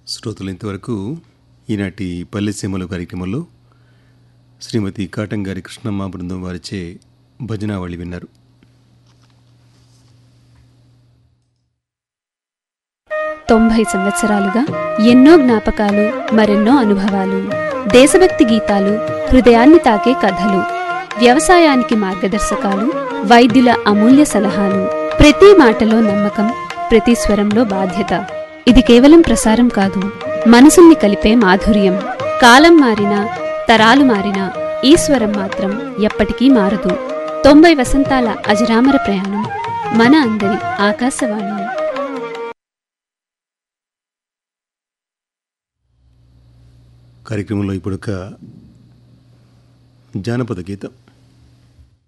శ్రోతలు ఇంతవరకు ఈనాటి పల్లెసీమలు కార్యక్రమంలో శ్రీమతి కాటంగారి కృష్ణమ్మ బృందం వారిచే భజనావళి విన్నారు తొంభై సంవత్సరాలుగా ఎన్నో జ్ఞాపకాలు మరెన్నో అనుభవాలు దేశభక్తి గీతాలు హృదయాన్ని తాకే కథలు వ్యవసాయానికి మార్గదర్శకాలు వైద్యుల అమూల్య సలహాలు ప్రతి మాటలో నమ్మకం ప్రతి స్వరంలో బాధ్యత ఇది కేవలం ప్రసారం కాదు మనసుల్ని కలిపే మాధుర్యం కాలం మారినా తరాలు మారినా ఈ స్వరం మాత్రం ఎప్పటికీ మారదు తొంభై వసంతాల అజరామర ప్రయాణం మన అందరి ఆకాశవాణి కార్యక్రమంలో ఇప్పుడు ఒక జానపద గీతం